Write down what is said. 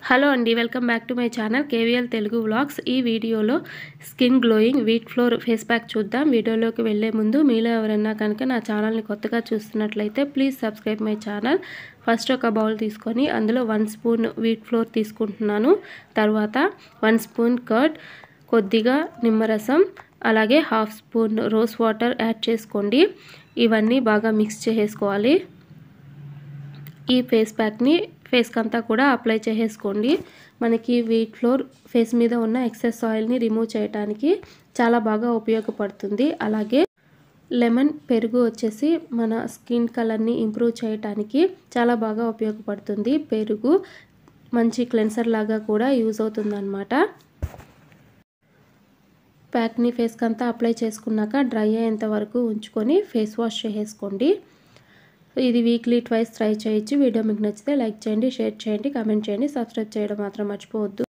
hello అండి welcome back to my channel KVL Telugu vlogs ఈ వీడియోలో skin glowing wheat flour face pack చూద్దాం వీడియోలోకి వెళ్ళే ముందు మీలో ఎవరైనా కనుక నా ఛానల్ని కొత్తగా చూస్తున్నట్లయితే please subscribe my channel first ఒక బౌల్ తీసుకొని అందులో వన్ స్పూన్ వీట్ ఫ్లోర్ తీసుకుంటున్నాను తర్వాత వన్ స్పూన్ కర్డ్ కొద్దిగా నిమ్మరసం అలాగే half spoon rose water add చేసుకోండి ఇవన్నీ బాగా మిక్స్ చేసుకోవాలి ఈ ఫేస్ ప్యాక్ని ఫేస్కి అంతా కూడా అప్లై చేసేసుకోండి మనకి వీట్ ఫ్లోర్ ఫేస్ మీద ఉన్న ఎక్సెస్ ఆయిల్ని రిమూవ్ చేయడానికి చాలా బాగా ఉపయోగపడుతుంది అలాగే లెమన్ పెరుగు వచ్చేసి మన స్కిన్ కలర్ని ఇంప్రూవ్ చేయడానికి చాలా బాగా ఉపయోగపడుతుంది పెరుగు మంచి క్లెన్సర్ లాగా కూడా యూజ్ అవుతుంది అనమాట ప్యాక్ని ఫేస్కి అంతా అప్లై చేసుకున్నాక డ్రై అయ్యేంత వరకు ఉంచుకొని ఫేస్ వాష్ చేసేసుకోండి ఇది వీక్లీ ట్వైస్ ట్రై చేయొచ్చు వీడియో మీకు నచ్చితే లైక్ చేయండి షేర్ చేయండి కామెంట్ చేయండి సబ్స్క్రైబ్ చేయడం మాత్రం మర్చిపోవద్దు